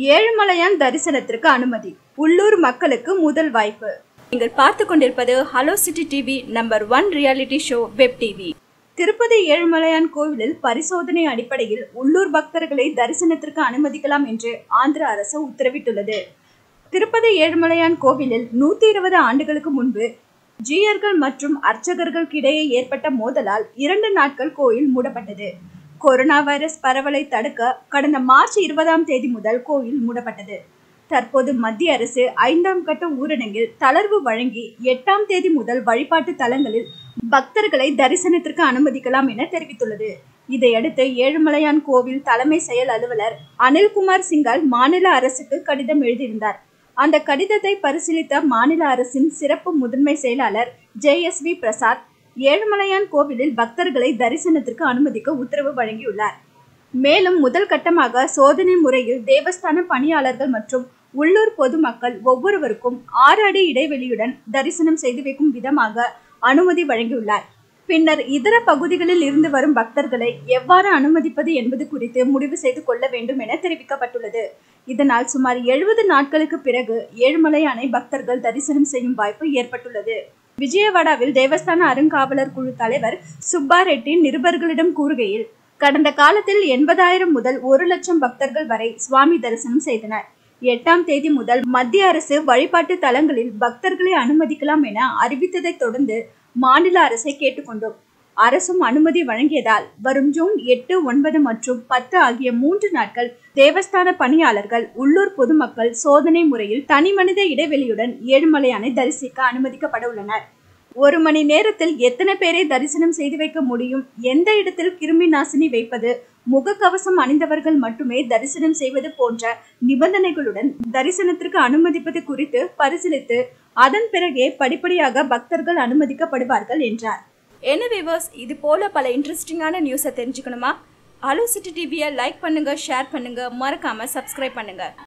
ஏழுமலையான் தரிசனத்திற்கு அனுமதி உள்ளூர் மக்களுக்கு முதல் வாய்ப்பு நீங்கள் பார்த்து கொண்டிருப்பது hello city TV number one reality show web TV Tirupati ஏழுமலையான் கோவிலில் பரிசோதனை அடிப்படையில் உள்ளூர் பக்தர்களை தரிசனத்திற்கு அனுமதிக்கலாம் என்று ஆந்திர அரசு உத்தரவிட்டுள்ளது திருப்பதி ஏழுமலையான் கோவிலில் நூத்தி இருபது ஆண்டுகளுக்கு முன்பு ஜீயர்கள் மற்றும் அர்ச்சகர்களுக்கிடையே ஏற்பட்ட மோதலால் இரண்டு நாட்கள் கோயில் மூடப்பட்டது கொரோனா வைரஸ் பரவலை தடுக்க கடந்த மார்ச் இருபதாம் தேதி முதல் கோயில் மூடப்பட்டது தற்போது மத்திய அரசு ஐந்தாம் கட்ட ஊரடங்கில் தளர்வு வழங்கி எட்டாம் தேதி முதல் வழிபாட்டு தலங்களில் பக்தர்களை தரிசனத்திற்கு அனுமதிக்கலாம் என தெரிவித்துள்ளது இதையடுத்து ஏழுமலையான் கோவில் தலைமை செயல் அலுவலர் அனில்குமார் சிங்கால் மாநில அரசுக்கு கடிதம் எழுதியிருந்தார் அந்த கடிதத்தை பரிசீலித்த மாநில அரசின் சிறப்பு முதன்மை செயலாளர் ஜே எஸ் வி பிரசாத் ஏழுமலையான் கோவிலில் பக்தர்களை தரிசனத்திற்கு அனுமதிக்க உத்தரவு வழங்கியுள்ளார் மேலும் முதல் கட்டமாக சோதனை முறையில் தேவஸ்தான பணியாளர்கள் மற்றும் உள்ளூர் பொதுமக்கள் ஒவ்வொருவருக்கும் ஆறு அடி இடைவெளியுடன் தரிசனம் செய்து வைக்கும் விதமாக அனுமதி வழங்கியுள்ளார் பின்னர் இதர பகுதிகளில் இருந்து வரும் பக்தர்களை எவ்வாறு அனுமதிப்பது என்பது குறித்து முடிவு செய்து கொள்ள வேண்டும் என தெரிவிக்கப்பட்டுள்ளது இதனால் சுமார் எழுபது நாட்களுக்கு பிறகு ஏழுமலையானை பக்தர்கள் தரிசனம் செய்யும் வாய்ப்பு ஏற்பட்டுள்ளது விஜயவாடாவில் தேவஸ்தான அருங்காவலர் குழு தலைவர் சுப்பா ரெட்டி நிருபர்களிடம் கூறுகையில் கடந்த காலத்தில் எண்பதாயிரம் முதல் ஒரு லட்சம் பக்தர்கள் வரை சுவாமி தரிசனம் செய்தனர் எட்டாம் தேதி முதல் மத்திய அரசு வழிபாட்டு தலங்களில் பக்தர்களை அனுமதிக்கலாம் என அறிவித்ததை தொடர்ந்து மாநில அரசை கேட்டுக்கொண்டோம் அரசும் அனுமதி வழங்கியதால் வரும் ஜூன் எட்டு ஒன்பது மற்றும் பத்து ஆகிய மூன்று நாட்கள் தேவஸ்தான பணியாளர்கள் உள்ளூர் பொதுமக்கள் சோதனை முறையில் தனிமனித இடைவெளியுடன் ஏழுமலையானை தரிசிக்க அனுமதிக்கப்பட உள்ளனர் ஒரு மணி நேரத்தில் எத்தனை பேரை தரிசனம் செய்து வைக்க முடியும் எந்த இடத்தில் கிருமி நாசினி வைப்பது முகக்கவசம் அணிந்தவர்கள் மட்டுமே தரிசனம் செய்வது போன்ற நிபந்தனைகளுடன் தரிசனத்திற்கு அனுமதிப்பது குறித்து பரிசீலித்து அதன் பிறகே படிப்படியாக பக்தர்கள் அனுமதிக்கப்படுவார்கள் என்றார் என்ன விவர்ஸ் இது போல பல இன்ட்ரெஸ்டிங்கான நியூஸை தெரிஞ்சுக்கணுமா ஹலோ சிட்டி டிவியை லைக் பண்ணுங்க ஷேர் பண்ணுங்க மறக்காம சப்ஸ்கிரைப் பண்ணுங்க